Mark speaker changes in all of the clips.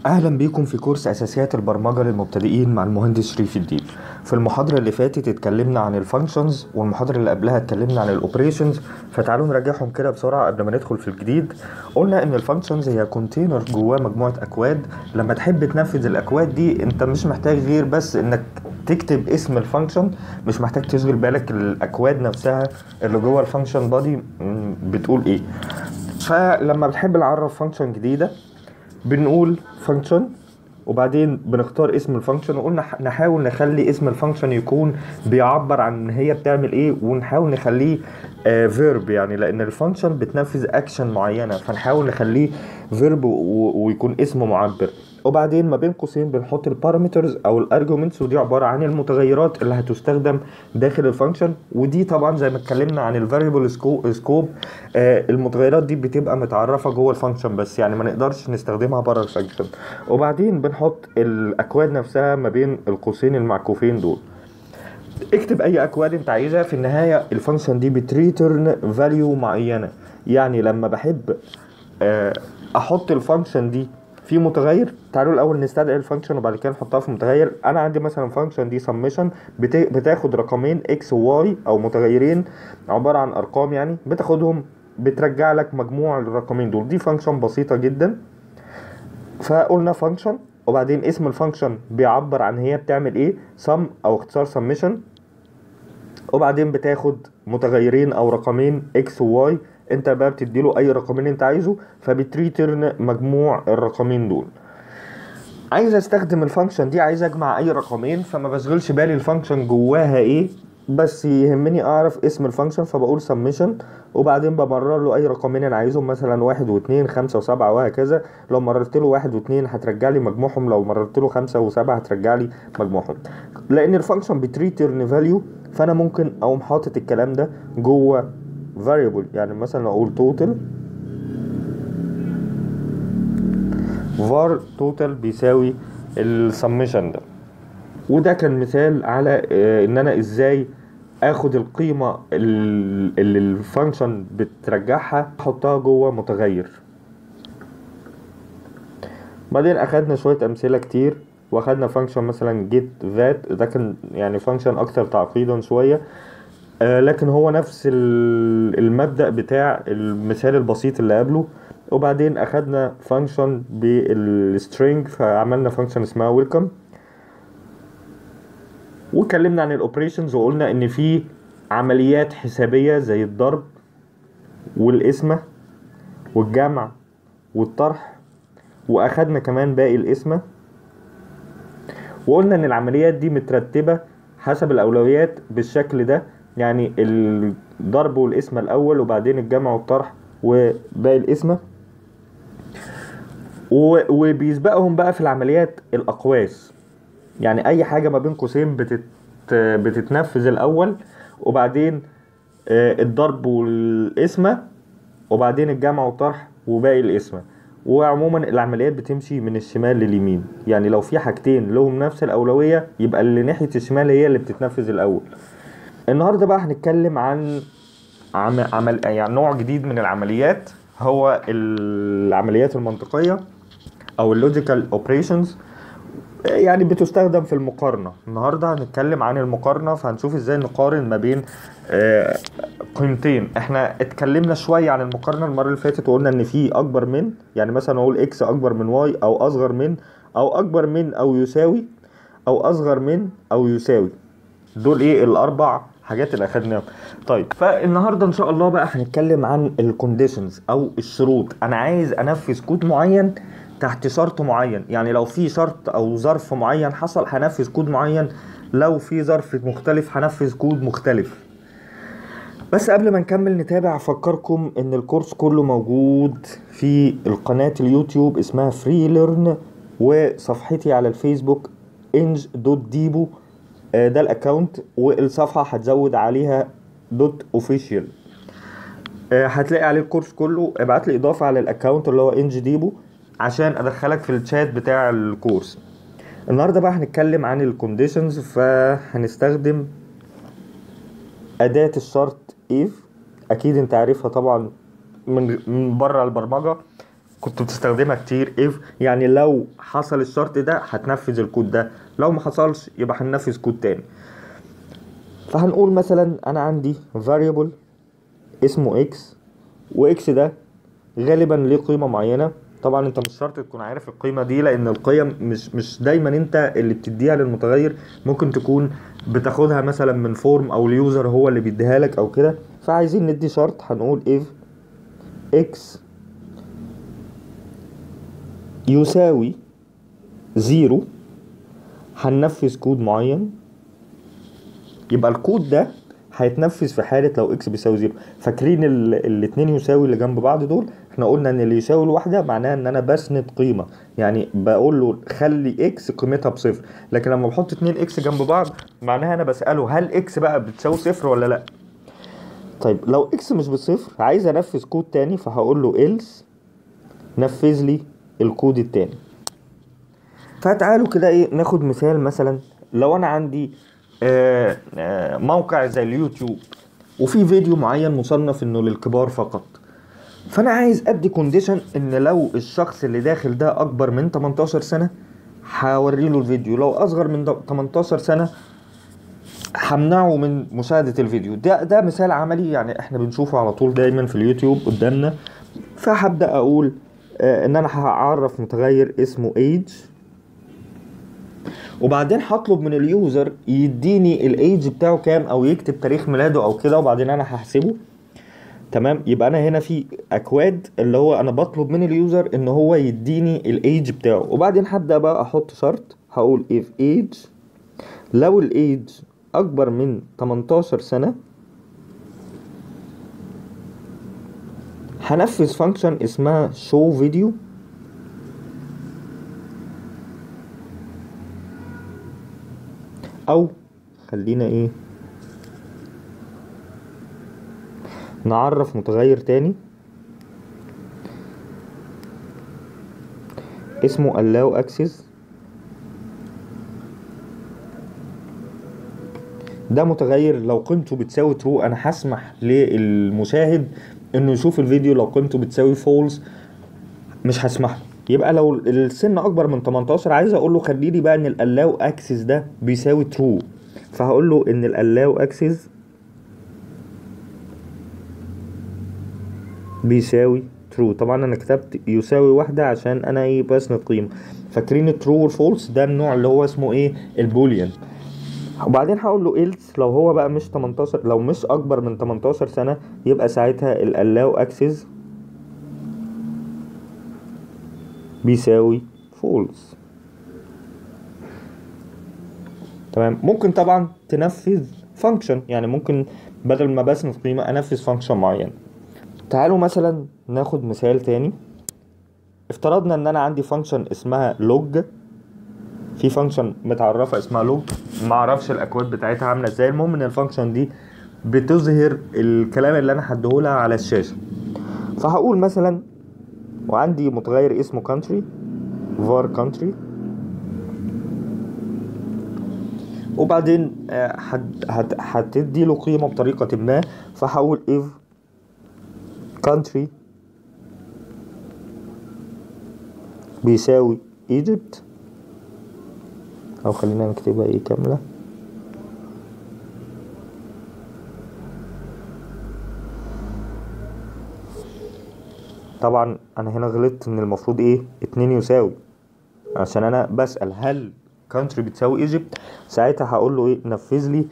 Speaker 1: اهلا بيكم في كورس اساسيات البرمجه للمبتدئين مع المهندس شريف الدين في المحاضره اللي فاتت اتكلمنا عن الفانكشنز والمحاضره اللي قبلها اتكلمنا عن الاوبريشنز فتعالوا نراجعهم كده بسرعه قبل ما ندخل في الجديد قلنا ان الفانكشنز هي كونتينر جواه مجموعه اكواد لما تحب تنفذ الاكواد دي انت مش محتاج غير بس انك تكتب اسم الفانكشن مش محتاج تشغل بالك الاكواد نفسها اللي جوه الفانكشن بادي بتقول ايه فلما بنحب نعرف فانكشن جديده بنقول فانكشن وبعدين بنختار اسم الفانكشن وقلنا نحاول نخلي اسم الفانكشن يكون بيعبر عن ان هي بتعمل ايه ونحاول نخليه فيرب يعني لان الفانكشن بتنفذ اكشن معينه فنحاول نخليه فيرب ويكون اسمه معبر وبعدين ما بين قوسين بنحط البارامترز او الارجيومنتس ودي عباره عن المتغيرات اللي هتستخدم داخل الفانكشن ودي طبعا زي ما اتكلمنا عن الفاريبل سكوب آه المتغيرات دي بتبقى متعرفه جوه الفانكشن بس يعني ما نقدرش نستخدمها بره الفانكشن وبعدين بنحط الاكواد نفسها ما بين القوسين المعكوفين دول اكتب اي اكواد انت عايزها في النهايه الفانكشن دي بتريترن فاليو معينه يعني لما بحب آه احط الفانكشن دي في متغير تعالوا الاول نستدعي الفانكشن وبعد كده نحطها في متغير انا عندي مثلا فانكشن دي سميشن بتاخد رقمين اكس وواي او متغيرين عباره عن ارقام يعني بتاخدهم بترجع لك مجموع الرقمين دول دي فانكشن بسيطه جدا فقلنا فانكشن وبعدين اسم الفانكشن بيعبر عن هي بتعمل ايه سم او اختصار سميشن وبعدين بتاخد متغيرين او رقمين اكس وواي انت بقى بتديله اي رقمين انت عايزه فبتريترن مجموع الرقمين دول عايز استخدم الفانكشن دي عايز اجمع اي رقمين فما بشغلش بالي الفانكشن جواها ايه بس يهمني اعرف اسم الفانكشن فبقول سميشن وبعدين بمرر له اي رقمين انا عايزهم مثلا واحد واثنين خمسة وسبعة وهكذا لو مررت له واحد واثنين هترجع لي مجموعهم لو مررت له خمسة وسبعة هترجع لي مجموعهم لان الفانكشن بتريترن فاليو فانا ممكن اقوم حاطط الكلام ده جوه variable يعني مثلا اقول total var total بيساوي السميشن ده وده كان مثال على ان انا ازاي اخد القيمة اللي الفانكشن بترجعها احطها جوه متغير بعدين اخدنا شوية امثلة كتير واخدنا فانكشن مثلا get that ده كان يعني فانكشن اكتر تعقيدا شوية آه لكن هو نفس المبدأ بتاع المثال البسيط اللي قبله وبعدين اخدنا فانكشن بالسترينج فعملنا فانكشن اسمها ويلكم واتكلمنا عن الاوبريشنز وقلنا ان في عمليات حسابية زي الضرب والقسمة والجمع والطرح واخدنا كمان باقي القسمة وقلنا ان العمليات دي مترتبة حسب الاولويات بالشكل ده يعني الضرب والقسمة الأول وبعدين الجمع والطرح وباقي القسمة وبيسبقهم بقى في العمليات الأقواس يعني أي حاجة ما بين قوسين بتت بتتنفذ الأول وبعدين الضرب والقسمة وبعدين الجمع والطرح وباقي القسمة وعموما العمليات بتمشي من الشمال لليمين يعني لو في حاجتين لهم نفس الأولوية يبقى اللي ناحية الشمال هي اللي بتتنفذ الأول النهارده بقى هنتكلم عن عمل يعني نوع جديد من العمليات هو العمليات المنطقيه او اللوجيكال اوبريشنز يعني بتستخدم في المقارنه النهارده هنتكلم عن المقارنه فهنشوف ازاي نقارن ما بين قيمتين احنا اتكلمنا شويه عن المقارنه المره اللي فاتت وقلنا ان في اكبر من يعني مثلا اقول اكس اكبر من واي او اصغر من او اكبر من او يساوي او اصغر من او يساوي دول ايه الاربع حاجات اللي اخدناهم طيب فالنهارده ان شاء الله بقى هنتكلم عن الكونديشنز او الشروط انا عايز انفذ كود معين تحت شرط معين يعني لو في شرط او ظرف معين حصل هنفذ كود معين لو في ظرف مختلف هنفذ كود مختلف بس قبل ما نكمل نتابع افكركم ان الكورس كله موجود في القناة اليوتيوب اسمها فري ليرن وصفحتي على الفيسبوك انج دوت ديبو ده الاكونت والصفحه هتزود عليها دوت اوفيشال هتلاقي عليه الكورس كله ابعت لي اضافه على الاكونت اللي هو انج ديبو عشان ادخلك في الشات بتاع الكورس النهارده بقى هنتكلم عن الكونديشنز فهنستخدم اداه الشرط اف اكيد انت عارفها طبعا من من بره البرمجه كنت بتستخدمها كتير if يعني لو حصل الشرط ده هتنفذ الكود ده لو ما حصلش يبقى هننفذ كود تاني فهنقول مثلا انا عندي variable اسمه x و x ده غالبا ليه قيمة معينة طبعا انت مش شرط تكون عارف القيمة دي لان القيم مش مش دايما انت اللي بتديها للمتغير ممكن تكون بتاخدها مثلا من فورم او اليوزر هو اللي بيديها لك او كده فعايزين ندي شرط هنقول if x يساوي زيرو هننفذ كود معين يبقى الكود ده هيتنفذ في حالة لو اكس بيساوي زيرو فاكرين ال- الاتنين يساوي اللي جنب بعض دول احنا قلنا ان اللي يساوي الواحدة معناها ان انا بسند قيمة يعني بقول له خلي اكس قيمتها بصفر لكن لما بحط اتنين اكس جنب بعض معناها انا بسأله هل اكس بقى بتساوي صفر ولا لا طيب لو اكس مش بصفر عايز انفذ كود تاني فهقول له else نفذ لي الكود التاني فتعالوا كده ايه ناخد مثال مثلا لو انا عندي آه، آه، موقع زي اليوتيوب وفي فيديو معين مصنف انه للكبار فقط فانا عايز ادي كونديشن ان لو الشخص اللي داخل ده اكبر من 18 سنه هوري له الفيديو لو اصغر من 18 سنه همنعه من مشاهدة الفيديو ده ده مثال عملي يعني احنا بنشوفه على طول دايما في اليوتيوب قدامنا فهبدأ اقول آه ان انا هعرف متغير اسمه age وبعدين هطلب من اليوزر يديني الايدج بتاعه كام او يكتب تاريخ ميلاده او كده وبعدين انا هحسبه تمام يبقى انا هنا في اكواد اللي هو انا بطلب من اليوزر ان هو يديني الايدج بتاعه وبعدين هبدا بقى احط شرط هقول if age لو الايدج اكبر من 18 سنه هنفذ فانكشن اسمها show video او خلينا ايه نعرف متغير تاني اسمه allow access ده متغير لو قيمته بتساوي true انا هسمح للمشاهد انه يشوف الفيديو لو قيمته بتساوي false مش هسمح له يبقى لو السن اكبر من 18 عايز اقول له خلي لي بقى ان الالاو اكسس ده بيساوي ترو فهقول له ان الالاو اكسس بيساوي ترو طبعا انا كتبت يساوي واحدة عشان انا ايه بسند قيمة فاكرين الترو والفولس ده النوع اللي هو اسمه ايه البوليان وبعدين هقول له else لو هو بقى مش 18 لو مش اكبر من 18 سنة يبقى ساعتها الالاو اكسس بيساوي فولس تمام ممكن طبعا تنفذ فانكشن يعني ممكن بدل ما بسند قيمة انفذ فانكشن معين تعالوا مثلا ناخد مثال تاني افترضنا ان انا عندي فانكشن اسمها log في فانكشن متعرفة اسمها log ما اعرفش الاكواد بتاعتها عاملة ازاي المهم ان الفانكشن دي بتظهر الكلام اللي انا هديهولها على الشاشة فهقول مثلا وعندي متغير اسمه country var country وبعدين آه، هت- هت- هتدي له قيمة بطريقة ما فهقول if country بيساوي Egypt أو خلينا نكتبها ايه كاملة طبعا انا هنا غلطت ان المفروض ايه اتنين يساوي عشان انا بسأل هل country بتساوي ايجيبت ساعتها هقول له ايه نفذ لي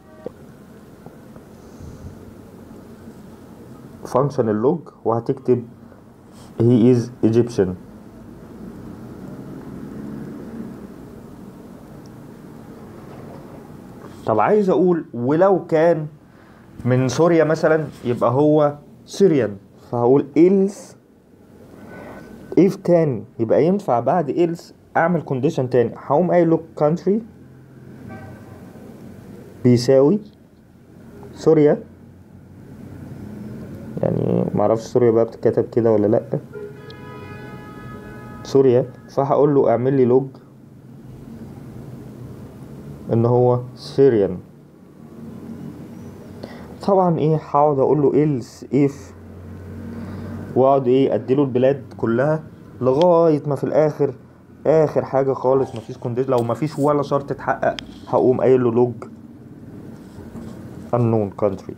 Speaker 1: فانكشن اللوج وهتكتب he is Egyptian طب عايز اقول ولو كان من سوريا مثلا يبقى هو سوريان فهقول else if تاني يبقى ينفع بعد else اعمل كونديشن تاني هقوم قايل له country بيساوي سوريا يعني معرفش سوريا بقى بتتكتب كده ولا لأ سوريا فهقول له اعمل لي لوج ان هو سيريان طبعا ايه هقعد اقول له else if واقعد ايه اديله البلاد كلها لغايه ما في الاخر اخر حاجه خالص مفيش كونديشن لو مفيش ولا شرط اتحقق هقوم قايل له لوج unknown country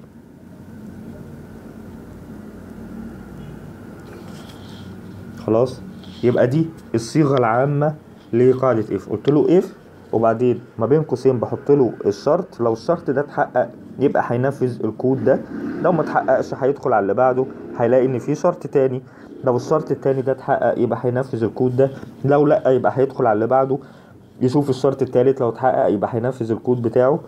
Speaker 1: خلاص يبقى دي الصيغه العامه لقاعده اف قلت له اف وبعدين ما بين قوسين بحط له الشرط لو الشرط ده اتحقق يبقى هينفذ الكود ده لو ما اتحققش هيدخل على اللي بعده هيلاقي ان في شرط تاني لو الشرط التاني ده اتحقق يبقى هينفذ الكود ده لو لا يبقى هيدخل على اللي بعده يشوف الشرط التالت لو اتحقق يبقى هينفذ الكود بتاعه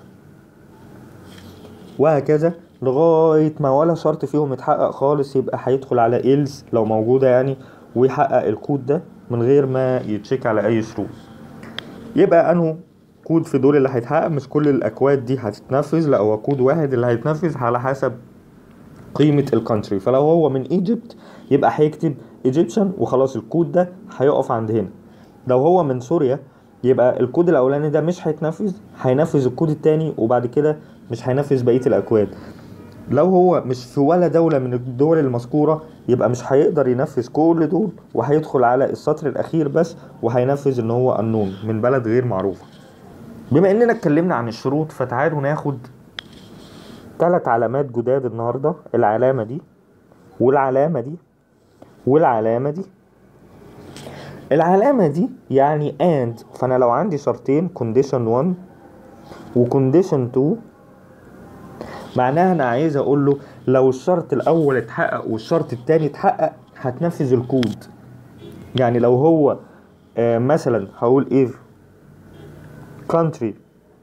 Speaker 1: وهكذا لغاية ما ولا شرط فيهم اتحقق خالص يبقى هيدخل على إلز لو موجودة يعني ويحقق الكود ده من غير ما يتشيك على أي شروط يبقى أنه كود في دول اللي هيتحقق مش كل الأكواد دي هتتنفذ لا هو كود واحد اللي هيتنفذ على حسب قيمة الكونتري فلو هو من ايجيبت يبقى هيكتب ايجيبشن وخلاص الكود ده هيقف عند هنا لو هو من سوريا يبقى الكود الاولاني ده مش هيتنفذ هينفذ الكود التاني وبعد كده مش هينفذ بقية الاكواد لو هو مش في ولا دولة من الدول المذكورة يبقى مش هيقدر ينفذ كل دول وهيدخل على السطر الأخير بس وهينفذ إن هو أنون من بلد غير معروفة. بما إننا اتكلمنا عن الشروط فتعالوا ناخد ثلاث علامات جداد النهاردة العلامة دي والعلامة دي والعلامة دي العلامة دي يعني and فأنا لو عندي شرطين condition 1 و condition 2 معناها أنا عايز أقول له لو الشرط الأول اتحقق والشرط التاني اتحقق هتنفذ الكود يعني لو هو آه مثلا هقول if country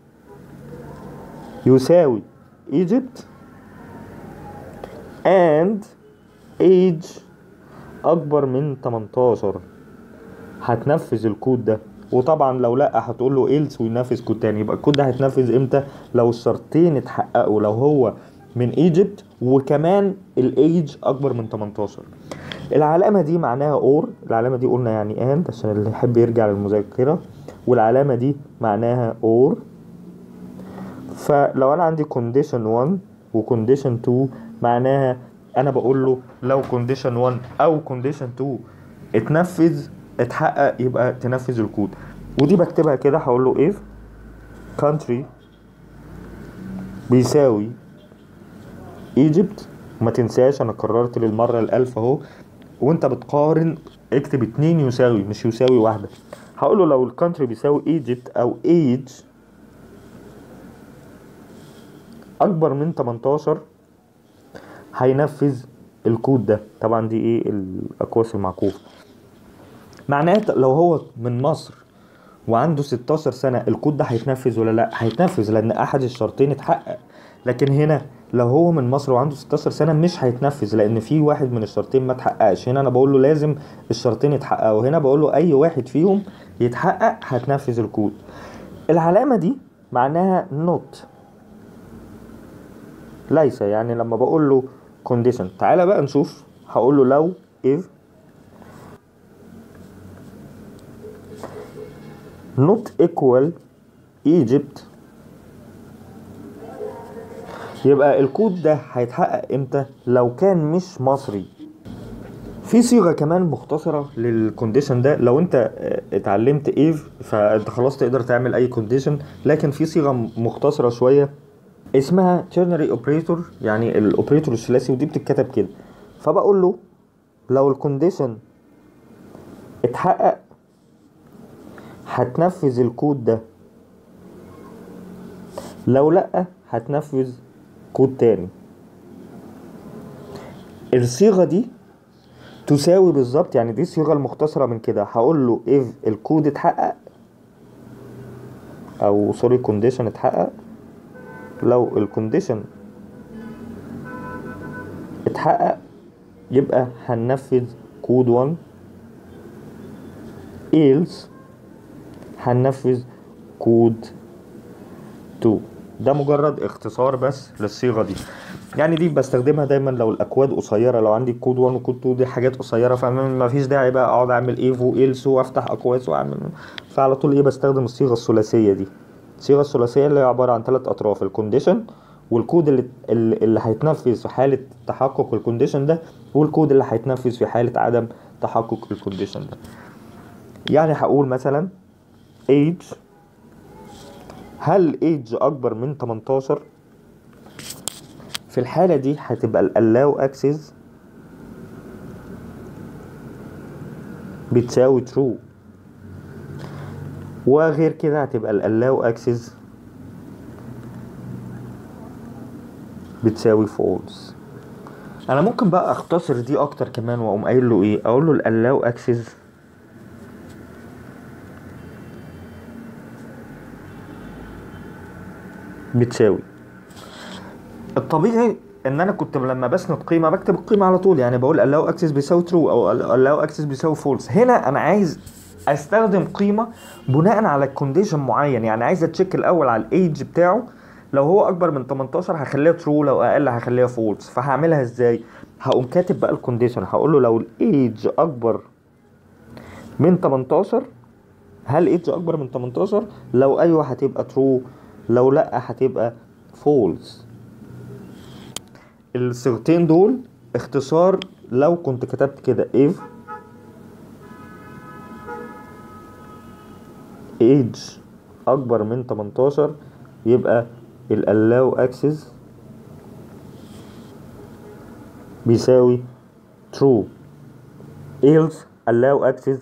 Speaker 1: يساوي Egypt and age أكبر من 18 هتنفذ الكود ده وطبعا لو لا هتقول له ايلس وينفذ كود تاني يبقى الكود ده هيتنفذ امتى لو الشرطين اتحققوا لو هو من ايجيبت وكمان الايج اكبر من 18 العلامة دي معناها اور العلامة دي قلنا يعني اند عشان اللي يحب يرجع للمذاكرة والعلامة دي معناها اور فلو انا عندي condition 1 و condition 2 معناها انا بقول له لو condition 1 او condition 2 اتنفذ اتحقق يبقى تنفذ الكود ودي بكتبها كده هقول له if country بيساوي Egypt ما تنساش انا كررت للمرة الالف اهو وانت بتقارن اكتب اتنين يساوي مش يساوي واحدة هقول له لو الكونتري بيساوي Egypt او age اكبر من 18 هينفذ الكود ده طبعا دي ايه الاقواس المعكوفه معناه لو هو من مصر وعنده 16 سنة الكود ده هيتنفذ ولا لا هيتنفذ لان احد الشرطين اتحقق لكن هنا لو هو من مصر وعنده 16 سنة مش هيتنفذ لان في واحد من الشرطين ما اتحققش هنا انا بقول له لازم الشرطين يتحققوا هنا بقول له اي واحد فيهم يتحقق هتنفذ الكود العلامة دي معناها not ليس يعني لما بقول له condition تعالى بقى نشوف هقول له لو if not equal Egypt يبقى الكود ده هيتحقق امتى لو كان مش مصري في صيغه كمان مختصره للكونديشن ده لو انت اتعلمت ايف فانت خلاص تقدر تعمل اي كونديشن لكن في صيغه مختصره شويه اسمها تيرنري اوبريتور يعني الاوبريتور الثلاثي ودي بتتكتب كده فبقول له لو الكونديشن اتحقق هتنفذ الكود ده لو لا هتنفذ كود تاني الصيغه دي تساوي بالظبط يعني دي الصيغه المختصره من كده هقول له if الكود اتحقق او سوري كونديشن اتحقق لو الكونديشن اتحقق يبقى هننفذ كود 1 else هننفذ كود 2 ده مجرد اختصار بس للصيغه دي يعني دي بستخدمها دايما لو الاكواد قصيره لو عندي كود 1 وكود 2 دي حاجات قصيره فما فيش داعي بقى اقعد اعمل ايف وايلس وافتح اقواس واعمل فعلى طول ايه بستخدم الصيغه الثلاثيه دي الصيغه الثلاثيه اللي هي عباره عن ثلاث اطراف الكونديشن والكود اللي اللي هيتنفذ في حاله تحقق الكونديشن ده والكود اللي هيتنفذ في حاله عدم تحقق الكونديشن ده يعني هقول مثلا age هل age اكبر من 18 في الحالة دي هتبقى ال allow access بتساوي true وغير كده هتبقى ال allow access بتساوي false انا ممكن بقى اختصر دي اكتر كمان واقوم قايل له ايه اقول له ال allow access بتساوي الطبيعي ان انا كنت لما بسند قيمه بكتب القيمه على طول يعني بقول allow access بيساوي true او allow access بيساوي false هنا انا عايز استخدم قيمه بناء على كونديشن معين يعني عايز اتشيك الاول على الايدج بتاعه لو هو اكبر من 18 هخليها true لو اقل هخليها false فهعملها ازاي هقوم كاتب بقى الكونديشن هقول له لو الايدج اكبر من 18 هل ايدج اكبر من 18 لو ايوه هتبقى true لو لا هتبقى false الصيغتين دول اختصار لو كنت كتبت كده if age اكبر من 18 يبقى ال allow access بيساوي true else allow access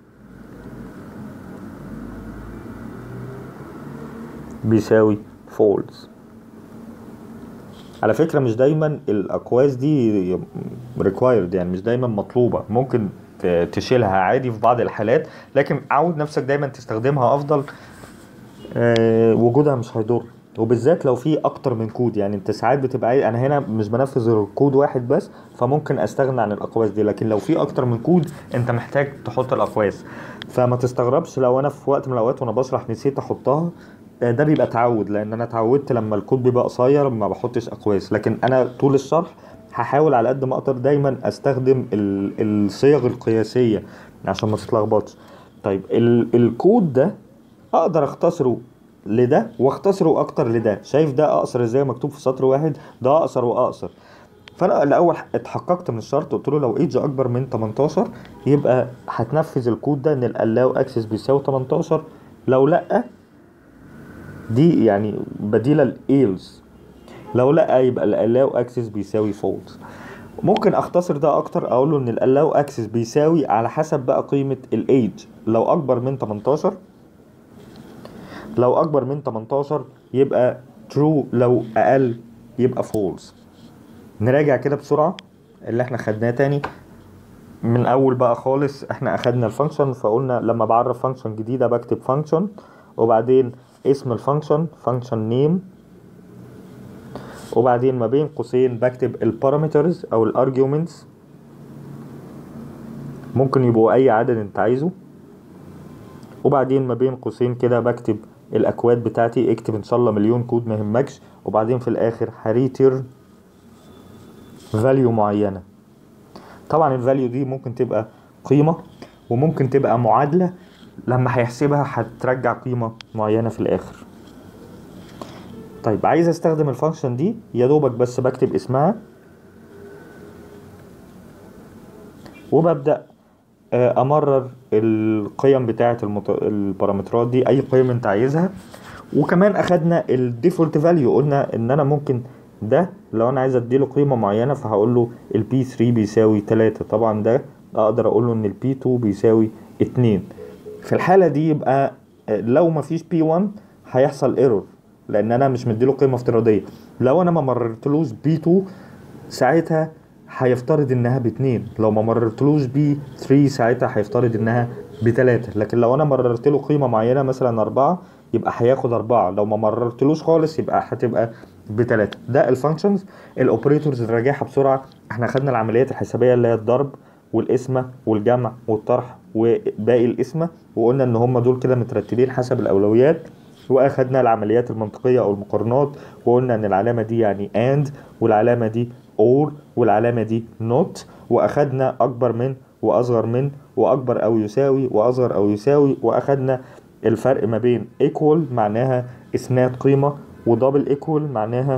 Speaker 1: بيساوي false على فكرة مش دايما الأقواس دي required يعني مش دايما مطلوبة ممكن ت- تشيلها عادي في بعض الحالات لكن عود نفسك دايما تستخدمها أفضل آه، وجودها مش هيضر وبالذات لو في اكتر من كود يعني انت ساعات بتبقى عايز انا هنا مش بنفذ غير كود واحد بس فممكن استغنى عن الاقواس دي لكن لو في اكتر من كود انت محتاج تحط الاقواس فما تستغربش لو انا في وقت من الاوقات وانا بشرح نسيت احطها آه، ده بيبقى تعود لان انا اتعودت لما الكود بيبقى قصير ما بحطش اقواس لكن انا طول الشرح هحاول على قد ما اقدر دايما استخدم ال- الصيغ القياسيه عشان ما تتلخبطش طيب ال- الكود ده اقدر اختصره لده واختصره اكتر لده شايف ده اقصر ازاي مكتوب في سطر واحد ده اقصر واقصر فانا الاول اتحققت من الشرط قلت له لو ايدج اكبر من 18 يبقى هتنفذ الكود ده ان الالاو اكسس بيساوي 18 لو لا دي يعني بديله الايلز لو لا يبقى الالاو اكسس بيساوي فولس ممكن اختصر ده اكتر اقول له ان الالاو اكسس بيساوي على حسب بقى قيمه الايدج لو اكبر من 18 لو اكبر من 18 يبقى true لو اقل يبقى false نراجع كده بسرعة اللي احنا خدناه تاني من اول بقى خالص احنا اخدنا الفانكشن فقلنا لما بعرف فانكشن جديدة بكتب فانكشن وبعدين اسم الفانكشن فانكشن نيم وبعدين ما بين قوسين بكتب البارامترز او الارجيومنتس ممكن يبقوا اي عدد انت عايزه وبعدين ما بين قوسين كده بكتب الاكواد بتاعتي اكتب ان شاء الله مليون كود ما يهمكش وبعدين في الاخر هريتر فاليو معينه طبعا الفاليو دي ممكن تبقى قيمه وممكن تبقى معادله لما هيحسبها هترجع قيمه معينه في الاخر طيب عايز استخدم الفانكشن دي يا دوبك بس بكتب اسمها وببدأ آه، امرر القيم بتاعه المت... البارامترات دي اي قيم انت عايزها وكمان اخدنا الديفولت فاليو قلنا ان انا ممكن ده لو انا عايز اديله قيمه معينه فهقول له البي 3 بيساوي 3 طبعا ده اقدر اقول له ان البي 2 بيساوي 2 في الحاله دي يبقى آه، لو مفيش بي 1 هيحصل ايرور لان انا مش مديله قيمه افتراضيه لو انا ما مررتلوش بي 2 ساعتها هيفترض انها باتنين لو ما مررتلوش بي 3 ساعتها هيفترض انها بتلاتة لكن لو انا مررت له قيمة معينة مثلا أربعة يبقى هياخد أربعة لو ما مررتلوش خالص يبقى هتبقى بتلاتة ده الفانكشنز الاوبريتورز نراجعها بسرعة احنا خدنا العمليات الحسابية اللي هي الضرب والقسمة والجمع والطرح وباقي القسمة وقلنا ان هم دول كده مترتبين حسب الأولويات واخدنا العمليات المنطقية او المقارنات وقلنا ان العلامة دي يعني and والعلامة دي or والعلامة دي not واخدنا اكبر من واصغر من واكبر او يساوي واصغر او يساوي واخدنا الفرق ما بين equal معناها اسناد قيمة ودبل equal معناها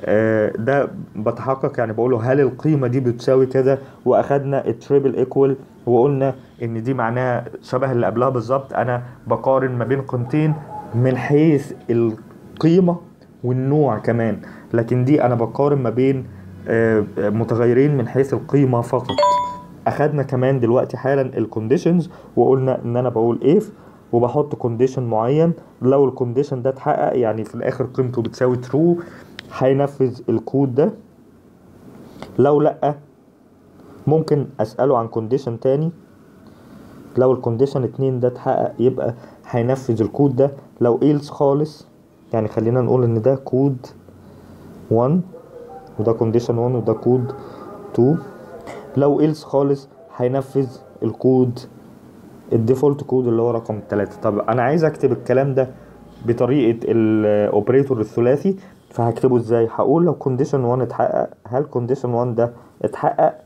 Speaker 1: آه، ده بتحقق يعني بقول له هل القيمه دي بتساوي كده واخدنا التريبل ايكوال وقلنا ان دي معناها شبه اللي قبلها بالظبط انا بقارن ما بين قيمتين من حيث القيمه والنوع كمان لكن دي انا بقارن ما بين آه، آه، متغيرين من حيث القيمه فقط اخدنا كمان دلوقتي حالا الكونديشنز وقلنا ان انا بقول اف وبحط كونديشن معين لو الكونديشن ده اتحقق يعني في الاخر قيمته بتساوي ترو هينفذ الكود ده لو لا ممكن اساله عن كونديشن تاني لو الكونديشن اتنين ده اتحقق يبقى هينفذ الكود ده لو ايلس خالص يعني خلينا نقول ان ده كود 1 وده كونديشن 1 وده كود 2 لو ايلس خالص هينفذ الكود الديفولت كود اللي هو رقم 3 طب انا عايز اكتب الكلام ده بطريقه الاوبريتور الثلاثي فهكتبه ازاي هقول لو كونديشن 1 اتحقق هل كونديشن 1 ده اتحقق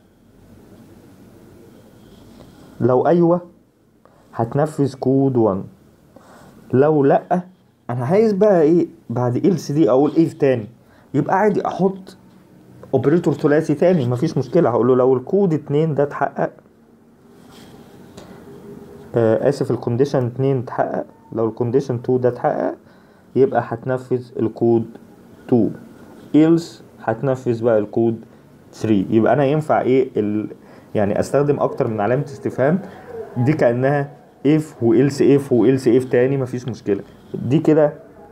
Speaker 1: لو ايوه هتنفذ كود 1 لو لا انا عايز بقى ايه بعد else دي اقول ايه تاني يبقى عادي احط اوبريتور ثلاثي تاني مفيش مشكله هقول له لو الكود 2 ده اتحقق آه اسف الكونديشن 2 اتحقق لو الكونديشن 2 ده اتحقق يبقى هتنفذ الكود 2 else هتنفذ بقى الكود 3 يبقى انا ينفع ايه ال... يعني استخدم اكتر من علامه استفهام دي كانها if وإلس if وإلس if تاني مفيش مشكله دي كده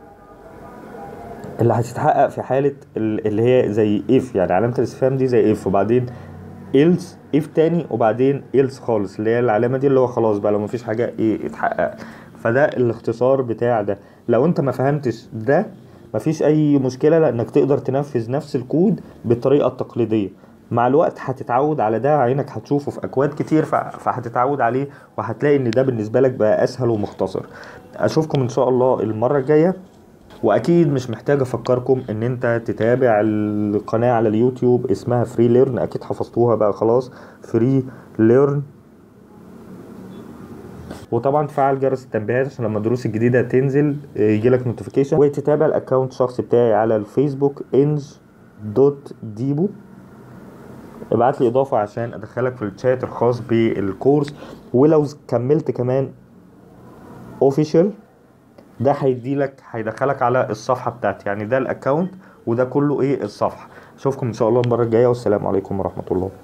Speaker 1: اللي هتتحقق في حالة ال- اللي هي زي if يعني علامة الاستفهام دي زي if وبعدين else if تاني وبعدين else خالص اللي هي العلامة دي اللي هو خلاص بقى لو مفيش حاجة ايه اتحقق فده الاختصار بتاع ده لو انت ما فهمتش ده مفيش اي مشكلة لانك تقدر تنفذ نفس الكود بالطريقة التقليدية مع الوقت هتتعود على ده عينك هتشوفه في اكواد كتير ف- فهتتعود عليه وهتلاقي ان ده بالنسبة لك بقى اسهل ومختصر اشوفكم ان شاء الله المرة الجاية واكيد مش محتاج افكركم ان انت تتابع القناة على اليوتيوب اسمها فري ليرن اكيد حفظتوها بقى خلاص فري ليرن وطبعا تفعل جرس التنبيهات عشان لما الدروس الجديدة تنزل يجيلك نوتيفيكيشن وتتابع الاكونت الشخصي بتاعي على الفيسبوك انج دوت ديبو ابعت لي اضافة عشان ادخلك في الشات الخاص بالكورس ولو كملت كمان اوفيشال ده هيديلك هيدخلك على الصفحه بتاعتي يعني ده الاكونت وده كله ايه الصفحه اشوفكم ان شاء الله المره الجايه والسلام عليكم ورحمه الله